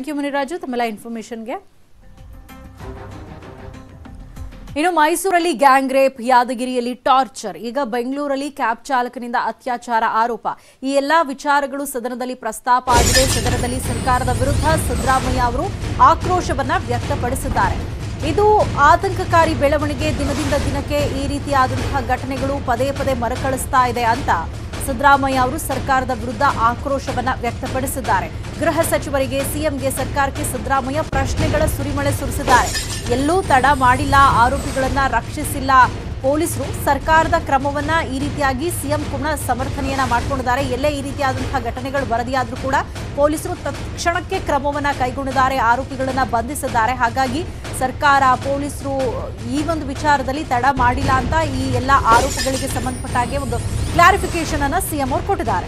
thank you Muniraju ತಮ್ಮೆಲ್ಲ ಇನ್ಫಾರ್ಮೇಶನ್ಗೆ ಇನ್ನು ಮೈಸೂರಲ್ಲಿ ಗ್ಯಾಂಗ್ ರೇಪ್ ಯಾದಗಿರಿಯಲ್ಲಿ ಟಾರ್ಚರ್ ಈಗ ಬೆಂಗಳೂರಲ್ಲಿ ಕ್ಯಾಬ್ ಚಾಲಕನಿಂದ ಅತ್ಯಾಚಾರ ಆರೋಪ ಈ ಎಲ್ಲಾ ವಿಚಾರಗಳು ಸದನದಲ್ಲಿ ಪ್ರಸ್ತಾಪ ಆಗಿದೆ ಸದನದಲ್ಲಿ ಸರ್ಕಾರದ ವಿರುದ್ಧ ಸಿದ್ದರಾಮಯ್ಯ ಅವರು ಆಕ್ರೋಶವನ್ನ ವ್ಯಕ್ತಪಡಿಸಿದ್ದಾರೆ ಇದು ಆತಂಕಕಾರಿ ಬೆಳವಣಿಗೆ ದಿನದಿಂದ ದಿನಕ್ಕೆ ಈ ರೀತಿಯಾದಂತಹ ಘಟನೆಗಳು ಪದೇ ಪದೇ ಮರುಕಳಿಸ್ತಾ ಇದೆ ಅಂತ ಸಿದ್ದರಾಮಯ್ಯ ಅವರು ಸರ್ಕಾರದ ವಿರುದ್ಧ ಆಕ್ರೋಶವನ್ನ ವ್ಯಕ್ತಪಡಿಸಿದ್ದಾರೆ ಗೃಹ ಸಚಿವರಿಗೆ ಸಿಎಂಗೆ ಸರ್ಕಾರಕ್ಕೆ ಸಿದ್ದರಾಮಯ್ಯ ಪ್ರಶ್ನೆಗಳ ಸುರಿಮಳೆ ಸುರಿಸಿದ್ದಾರೆ ಎಲ್ಲೂ ತಡ ಮಾಡಿಲ್ಲ ಆರೋಪಿಗಳನ್ನ ರಕ್ಷಿಸಿಲ್ಲ ಪೊಲೀಸರು ಸರ್ಕಾರದ ಕ್ರಮವನ್ನ ಈ ರೀತಿಯಾಗಿ ಸಿಎಂ ಕೂಡ ಸಮರ್ಥನೆಯನ್ನ ಮಾಡ್ಕೊಂಡಿದ್ದಾರೆ ಎಲ್ಲೇ ಈ ರೀತಿಯಾದಂತಹ ಘಟನೆಗಳು ವರದಿಯಾದ್ರೂ ಕೂಡ ಪೊಲೀಸರು ತಕ್ಷಣಕ್ಕೆ ಕ್ರಮವನ್ನ ಕೈಗೊಂಡಿದ್ದಾರೆ ಆರೋಪಿಗಳನ್ನ ಬಂಧಿಸಿದ್ದಾರೆ ಹಾಗಾಗಿ ಸರ್ಕಾರ ಪೊಲೀಸರು ಈ ಒಂದು ವಿಚಾರದಲ್ಲಿ ತಡ ಮಾಡಿಲ್ಲ ಅಂತ ಈ ಎಲ್ಲ ಆರೋಪಗಳಿಗೆ ಸಂಬಂಧಪಟ್ಟ ಹಾಗೆ ಒಂದು ಕ್ಲಾರಿಫಿಕೇಶನ್ ಅನ್ನ ಸಿಎಂ ಅವರು ಕೊಟ್ಟಿದ್ದಾರೆ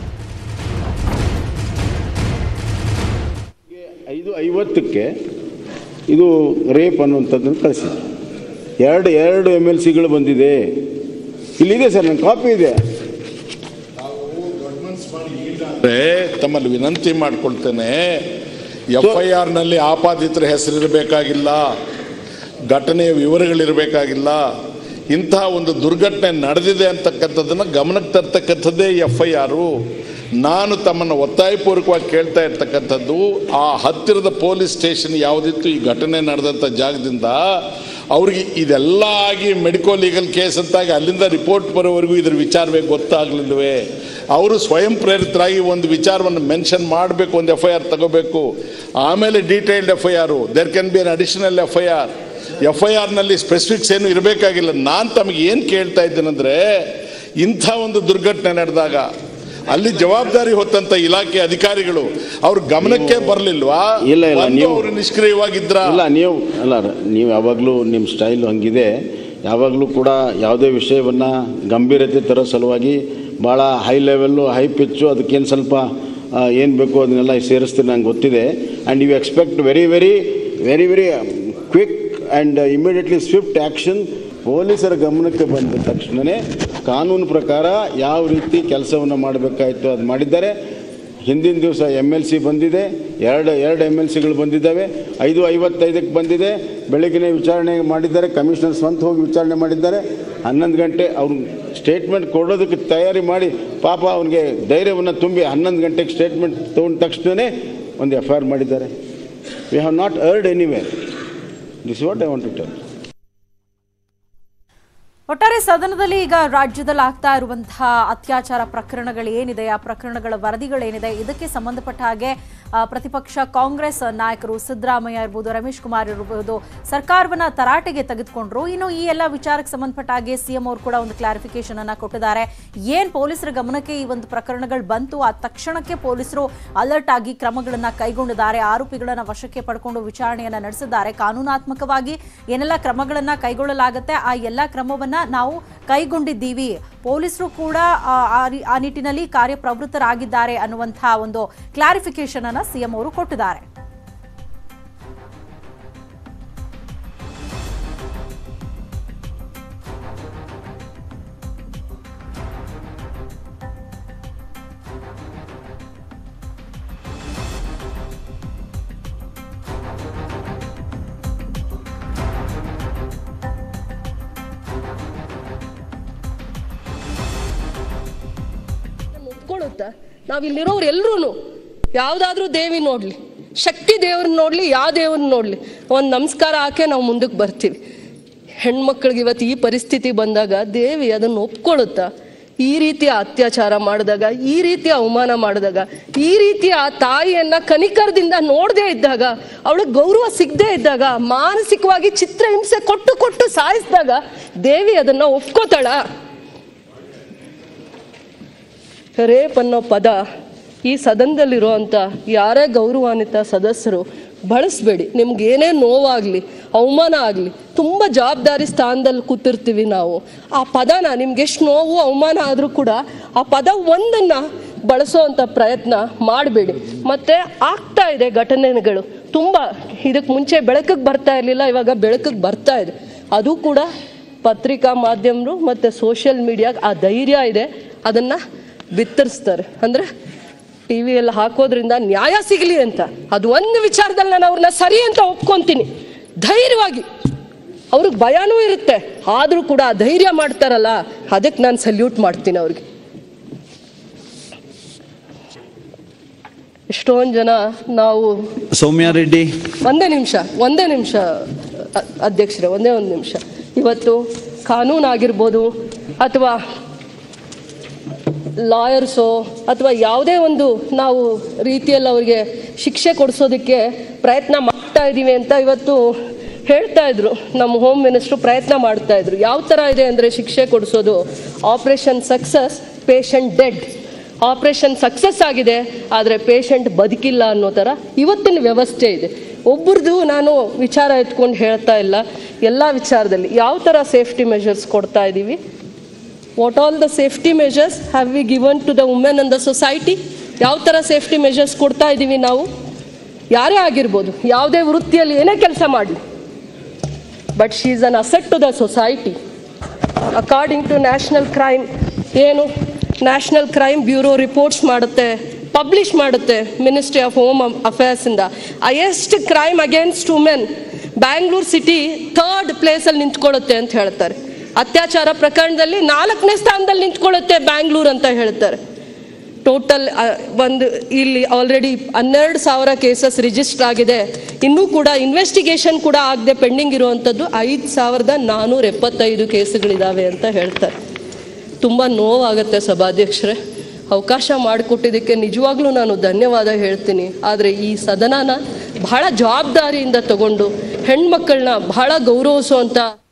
ಐದು ಐವತ್ತಕ್ಕೆ ಇದು ರೇಪ್ ಅನ್ನುವಂಥದ್ದನ್ನು ಕಳಿಸಿದ್ರು ಎರಡು ಎರಡು ಎಮ್ ಎಲ್ ಸಿಗಳು ಬಂದಿದೆ ಇಲ್ಲಿದೆ ಸರ್ ನನ್ನ ಕಾಪಿ ಇದೆ ಅಂದ್ರೆ ತಮ್ಮಲ್ಲಿ ವಿನಂತಿ ಮಾಡ್ಕೊಳ್ತೇನೆ ಎಫ್ ಐ ಆರ್ನಲ್ಲಿ ಆಪಾದಿತರ ಹೆಸರಿರಬೇಕಾಗಿಲ್ಲ ಘಟನೆಯ ವಿವರಗಳಿರಬೇಕಾಗಿಲ್ಲ ಇಂತಹ ಒಂದು ದುರ್ಘಟನೆ ನಡೆದಿದೆ ಅಂತಕ್ಕಂಥದ್ದನ್ನು ಗಮನಕ್ಕೆ ತರ್ತಕ್ಕಂಥದ್ದೇ ಎಫ್ ಐ ಆರು ನಾನು ತಮ್ಮನ್ನು ಒತ್ತಾಯಪೂರ್ವಕವಾಗಿ ಕೇಳ್ತಾ ಇರ್ತಕ್ಕಂಥದ್ದು ಆ ಹತ್ತಿರದ ಪೊಲೀಸ್ ಸ್ಟೇಷನ್ ಯಾವುದಿತ್ತು ಈ ಘಟನೆ ನಡೆದಂಥ ಜಾಗದಿಂದ ಅವ್ರಿಗೆ ಇದೆಲ್ಲ ಆಗಿ ಮೆಡಿಕೋ ಲೀಗಲ್ ಕೇಸ್ ಅಂತಾಗಿ ಅಲ್ಲಿಂದ ರಿಪೋರ್ಟ್ ಬರೋವರೆಗೂ ಇದ್ರ ವಿಚಾರವೇ ಗೊತ್ತಾಗ್ಲಿಲ್ವೇ ಅವರು ಸ್ವಯಂ ಪ್ರೇರಿತರಾಗಿ ಒಂದು ವಿಚಾರವನ್ನು ಮೆನ್ಷನ್ ಮಾಡಬೇಕು ಒಂದು ಎಫ್ ಐ ಆರ್ ತಗೋಬೇಕು ಆಮೇಲೆ detailed F I R there can be an additional F I R F I ಆರ್ನಲ್ಲಿ ಸ್ಪೆಸಿಫಿಕ್ಸ್ ಏನು ಇರಬೇಕಾಗಿಲ್ಲ ನಾನು ತಮಗೆ ಏನು ಕೇಳ್ತಾ ಇದ್ದೇನೆಂದರೆ ಇಂಥ ಒಂದು ದುರ್ಘಟನೆ ನಡೆದಾಗ ಅಲ್ಲಿ ಜವಾಬ್ದಾರಿ ಹೊತ್ತಂತ ಇಲಾಖೆ ಅಧಿಕಾರಿಗಳು ಅವ್ರ ಗಮನಕ್ಕೆ ಬರಲಿಲ್ವಾ ಇಲ್ಲ, ಇಲ್ಲ, ನೀವು- ಅವರು ನಿಷ್ಕ್ರಿಯವಾಗಿದ್ರ ಅಲ್ಲ ನೀವು ಅಲ್ಲ ನೀವು ಯಾವಾಗಲೂ ನಿಮ್ಮ ಸ್ಟೈಲ್ ಹಂಗಿದೆ ಯಾವಾಗಲೂ ಕೂಡ ಯಾವುದೇ ವಿಷಯವನ್ನು ಗಂಭೀರತೆ ತರೋ ಸಲುವಾಗಿ ಭಾಳ ಹೈ ಲೆವೆಲ್ಲು ಹೈ ಪಿಚ್ಚು ಅದಕ್ಕೇನು ಸ್ವಲ್ಪ ಏನು ಬೇಕು ಅದನ್ನೆಲ್ಲ ಸೇರಿಸ್ತೀನಿ ನಂಗೆ ಗೊತ್ತಿದೆ and you expect very very very very quick and immediately swift action ಪೊಲೀಸರ ಗಮನಕ್ಕೆ ಬಂದ ತಕ್ಷಣವೇ ಕಾನೂನು ಪ್ರಕಾರ ಯಾವ ರೀತಿ ಕೆಲಸವನ್ನು ಮಾಡಬೇಕಾಯಿತು ಅದು ಮಾಡಿದ್ದಾರೆ ಹಿಂದಿನ ದಿವಸ ಎಮ್ ಎಲ್ ಸಿ ಬಂದಿದೆ ಎರಡು ಎರಡು ಎಮ್ ಎಲ್ ಸಿಗಳು ಬಂದಿದ್ದಾವೆ ಐದು ಐವತ್ತೈದಕ್ಕೆ ಬಂದಿದೆ ಬೆಳಗಿನ ವಿಚಾರಣೆ ಮಾಡಿದ್ದಾರೆ ಕಮಿಷನರ್ ಸ್ವಂತ ಹೋಗಿ ವಿಚಾರಣೆ ಮಾಡಿದ್ದಾರೆ ಹನ್ನೊಂದು ಗಂಟೆ ಅವ್ರು ಸ್ಟೇಟ್ಮೆಂಟ್ ಕೊಡೋದಕ್ಕೆ ತಯಾರಿ ಮಾಡಿ ಪಾಪ ಅವನಿಗೆ ಧೈರ್ಯವನ್ನು ತುಂಬಿ ಹನ್ನೊಂದು ಗಂಟೆಗೆ ಸ್ಟೇಟ್ಮೆಂಟ್ ತೊಗೊಂಡ ತಕ್ಷಣವೇ ಒಂದು ಎಫ್ ಐ ಆರ್ ಮಾಡಿದ್ದಾರೆ we have not heard anyway this what I want to tell ಒಟ್ಟಾರೆ ಸದನದಲ್ಲಿ ಈಗ ರಾಜ್ಯದಲ್ಲಿ ಆಗ್ತಾ ಇರುವಂತಹ ಅತ್ಯಾಚಾರ ಪ್ರಕರಣಗಳು ಏನಿದೆ ಆ ಪ್ರಕರಣಗಳ ವರದಿಗಳೇನಿದೆ ಇದಕ್ಕೆ ಸಂಬಂಧಪಟ್ಟ ಹಾಗೆ ಆ, ಪ್ರತಿಪಕ್ಷ ಕಾಂಗ್ರೆಸ್ ನಾಯಕರು ಸಿದ್ದರಾಮಯ್ಯ ಇರ್ಬೋದು ರಮೇಶ್ ಕುಮಾರ್ ಇರ್ಬೋದು ಸರ್ಕಾರವನ್ನ ತರಾಟೆಗೆ ತೆಗೆದುಕೊಂಡ್ರು ಇನ್ನು ಈ ಎಲ್ಲ ವಿಚಾರಕ್ಕೆ ಸಂಬಂಧಪಟ್ಟ ಹಾಗೆ ಸಿಎಂ ಅವರು ಕೂಡ ಒಂದು ಕ್ಲಾರಿಫಿಕೇಶನ್ ಅನ್ನ ಕೊಟ್ಟಿದ್ದಾರೆ ಏನ್ ಪೊಲೀಸರ ಗಮನಕ್ಕೆ ಈ ಒಂದು ಪ್ರಕರಣಗಳು ಬಂತು ಆ ತಕ್ಷಣಕ್ಕೆ ಪೊಲೀಸರು ಅಲರ್ಟ್ ಆಗಿ ಕ್ರಮಗಳನ್ನ ಕೈಗೊಂಡಿದ್ದಾರೆ ಆರೋಪಿಗಳನ್ನ ವಶಕ್ಕೆ ಪಡ್ಕೊಂಡು ವಿಚಾರಣೆಯನ್ನ ನಡೆಸಿದ್ದಾರೆ ಕಾನೂನಾತ್ಮಕವಾಗಿ ಏನೆಲ್ಲ ಕ್ರಮಗಳನ್ನ ಕೈಗೊಳ್ಳಲಾಗುತ್ತೆ ಆ ಎಲ್ಲ ಕ್ರಮವನ್ನ ನಾವು ಕೈಗೊಂಡಿದ್ದೀವಿ ಪೊಲೀಸರು ಕೂಡ ಆ, ಆ ರಿ- ಆ ನಿಟ್ಟಿನಲ್ಲಿ ಕಾರ್ಯಪ್ರವೃತ್ತರಾಗಿದ್ದಾರೆ ಅನ್ನುವಂತಹ ಒಂದು ಕ್ಲಾರಿಫಿಕೇಶನ್ ಅನ್ನ ಸಿಎಂ ಅವರು ಕೊಟ್ಟಿದ್ದಾರೆ ಒಪ್ಕೊಳ್ಳುತ್ತಾ ನಾವಿಲ್ಲಿರೋರು ಎಲ್ರೂ ಯಾವುದಾದ್ರೂ ದೇವಿ ನೋಡ್ಲಿ ಶಕ್ತಿ ದೇವ್ರನ್ನ ನೋಡ್ಲಿ ಯಾವ ದೇವ್ರನ್ನ ನೋಡ್ಲಿ ಒಂದು ನಮಸ್ಕಾರ ಹಾಕೇ ನಾವು ಮುಂದಕ್ಕೆ ಬರ್ತೀವಿ ಹೆಣ್ಮಕ್ಳಿಗೆ ಇವತ್ತು ಈ ಪರಿಸ್ಥಿತಿ ಬಂದಾಗ ದೇವಿ ಅದನ್ನು ಒಪ್ಕೊಳ್ಳುತ್ತಾ ಈ ರೀತಿಯ ಅತ್ಯಾಚಾರ ಮಾಡಿದಾಗ ಈ ರೀತಿಯ ಅವಮಾನ ಮಾಡಿದಾಗ ಈ ರೀತಿಯ ಆ ತಾಯಿಯನ್ನ ಕನಿಕರದಿಂದ ನೋಡದೇ ಇದ್ದಾಗ ಅವಳಿಗೆ ಗೌರವ ಸಿಗದೇ ಇದ್ದಾಗ ಮಾನಸಿಕವಾಗಿ ಚಿತ್ರಹಿಂಸೆ ಕೊಟ್ಟು ಕೊಟ್ಟು ಸಾಯಿಸಿದಾಗ ದೇವಿ ಅದನ್ನ ಒಪ್ಕೋತಾಳ ರೇಪ್ ಅನ್ನೋ ಪದ ಈ ಸದನದಲ್ಲಿರುವಂಥ ಯಾರೇ ಗೌರವಾನ್ವಿತ ಸದಸ್ಯರು ಬಳಸಬೇಡಿ ನಿಮ್ಗೆ ಏನೇ ನೋವಾಗಲಿ ಅವಮಾನ ಆಗಲಿ ತುಂಬ ಜವಾಬ್ದಾರಿ ಸ್ಥಾನದಲ್ಲಿ ಕೂತಿರ್ತೀವಿ ನಾವು ಆ ಪದನ ನಿಮ್ಗೆ ಎಷ್ಟು ನೋವು ಅವಮಾನ ಆದರೂ ಕೂಡ ಆ ಪದ ಒಂದನ್ನು ಬಳಸೋವಂಥ ಪ್ರಯತ್ನ ಮಾಡಬೇಡಿ ಮತ್ತು ಆಗ್ತಾ ಇದೆ ಘಟನೆಗಳು ತುಂಬ ಇದಕ್ಕೆ ಮುಂಚೆ ಬೆಳಕಿಗೆ ಬರ್ತಾ ಇರಲಿಲ್ಲ ಇವಾಗ ಬೆಳಕಿಗೆ ಬರ್ತಾ ಇದೆ ಅದು ಕೂಡ ಪತ್ರಿಕಾ ಮಾಧ್ಯಮರು ಮತ್ತು ಸೋಷಿಯಲ್ ಮೀಡಿಯಾಗೆ ಆ ಧೈರ್ಯ ಇದೆ ಅದನ್ನು ಬಿತ್ತರಿಸ್ತಾರೆ ಅಂದರೆ ಟಿ ವಿಯಲ್ಲಿ ಹಾಕೋದ್ರಿಂದ ನ್ಯಾಯ ಸಿಗಲಿ ಅಂತ ಅದು ಒಂದು ವಿಚಾರದಲ್ಲಿ ನಾನು ಅವ್ರನ್ನ ಸರಿ ಅಂತ ಒಪ್ಕೊಂತೀನಿ ಧೈರ್ಯವಾಗಿ ಅವ್ರಿಗೆ ಭಯನೂ ಇರುತ್ತೆ ಆದರೂ ಕೂಡ ಆ ಧೈರ್ಯ ಮಾಡ್ತಾರಲ್ಲ ಅದಕ್ಕೆ ನಾನು ಸಲ್ಯೂಟ್ ಮಾಡ್ತೀನಿ ಅವ್ರಿಗೆ ಎಷ್ಟೊಂದು ಜನ ನಾವು ಸೌಮ್ಯ ರೆಡ್ಡಿ ಒಂದೇ ನಿಮಿಷ ಒಂದೇ ನಿಮಿಷ ಅ- ಅಧ್ಯಕ್ಷರೇ ಒಂದೇ ಒಂದು ನಿಮಿಷ ಇವತ್ತು ಕಾನೂನು ಆಗಿರ್ಬೋದು ಅಥವಾ ಲಾಯರ್ಸೋ ಅಥವಾ ಯಾವುದೇ ಒಂದು ನಾವು ರೀತಿಯಲ್ಲಿ ಅವರಿಗೆ ಶಿಕ್ಷೆ ಕೊಡಿಸೋದಕ್ಕೆ ಪ್ರಯತ್ನ ಮಾಡ್ತಾ ಇದ್ದೀವಿ ಅಂತ ಇವತ್ತು ಹೇಳ್ತಾ ಇದ್ರು ನಮ್ಮ ಹೋಮ್ ಮಿನಿಸ್ಟ್ರು ಪ್ರಯತ್ನ ಮಾಡ್ತಾ ಇದ್ರು ಯಾವ ಥರ ಇದೆ ಅಂದರೆ ಶಿಕ್ಷೆ ಕೊಡಿಸೋದು operation success patient dead operation success ಆಗಿದೆ ಆದರೆ ಪೇಷಂಟ್ ಬದುಕಿಲ್ಲ ಅನ್ನೋ ಥರ ಇವತ್ತಿನ ವ್ಯವಸ್ಥೆ ಇದೆ ಒಬ್ಬರದು ನಾನು ವಿಚಾರ ಎತ್ಕೊಂಡು ಹೇಳ್ತಾ ಇಲ್ಲ ಎಲ್ಲ ವಿಚಾರದಲ್ಲಿ ಯಾವ ಥರ ಸೇಫ್ಟಿ ಮೆಷರ್ಸ್ ಕೊಡ್ತಾ ಇದ್ದೀವಿ what all the safety measures have we given to the women and the society ಯಾವ ಥರ ಸೇಫ್ಟಿ ಮೆಷರ್ಸ್ ಕೊಡ್ತಾ ಇದ್ದೀವಿ ನಾವು ಯಾರೇ ಆಗಿರ್ಬೋದು ಯಾವುದೇ ವೃತ್ತಿಯಲ್ಲಿ ಏನೇ ಕೆಲಸ ಮಾಡಲಿ but she is an asset to the society according to national crime ಏನು ನ್ಯಾಷನಲ್ ಕ್ರೈಮ್ ಬ್ಯೂರೋ ರಿಪೋರ್ಟ್ಸ್ ಮಾಡುತ್ತೆ ಪಬ್ಲಿಷ್ ಮಾಡುತ್ತೆ ಮಿನಿಸ್ಟ್ರಿ ಆಫ್ ಹೋಮ್ ಅಫೇರ್ಸಿಂದ highest crime against women Bangalore city third ಪ್ಲೇಸಲ್ಲಿ ನಿಂತ್ಕೊಳ್ಳುತ್ತೆ ಅಂತ ಹೇಳ್ತಾರೆ ಅತ್ಯಾಚಾರ ಪ್ರಕರಣದಲ್ಲಿ ನಾಲ್ಕನೇ ಸ್ಥಾನದಲ್ಲಿ ನಿಂತ್ಕೊಳ್ಳುತ್ತೆ ಬ್ಯಾಂಗ್ಳೂರ್ ಅಂತ ಹೇಳ್ತಾರೆ ಟೋಟಲ್ ಒಂದು ಇಲ್ಲಿ ಆಲ್ರೆಡಿ ಹನ್ನೆರಡು ಸಾವಿರ ಕೇಸಸ್ ರಿಜಿಸ್ಟರ್ ಆಗಿದೆ ಇನ್ನೂ ಕೂಡ ಇನ್ವೆಸ್ಟಿಗೇಷನ್ ಕೂಡ ಆಗದೆ ಪೆಂಡಿಂಗ್ ಇರುವಂಥದ್ದು ಐದು ಸಾವಿರದ ನಾನ್ನೂರ ಎಪ್ಪತ್ತೈದು ಕೇಸುಗಳಿದ್ದಾವೆ ಅಂತ ಹೇಳ್ತಾರೆ ತುಂಬ ನೋವಾಗುತ್ತೆ ಸಭಾಧ್ಯಕ್ಷರೇ ಅವಕಾಶ ಮಾಡಿಕೊಟ್ಟಿದ್ದಕ್ಕೆ ನಿಜವಾಗ್ಲೂ ನಾನು ಧನ್ಯವಾದ ಹೇಳ್ತೀನಿ ಆದರೆ ಈ ಸದನನ ಬಹಳ ಜವಾಬ್ದಾರಿಯಿಂದ ತಗೊಂಡು ಹೆಣ್ಮಕ್ಕಳನ್ನ ಬಹಳ ಗೌರವಿಸುವಂಥ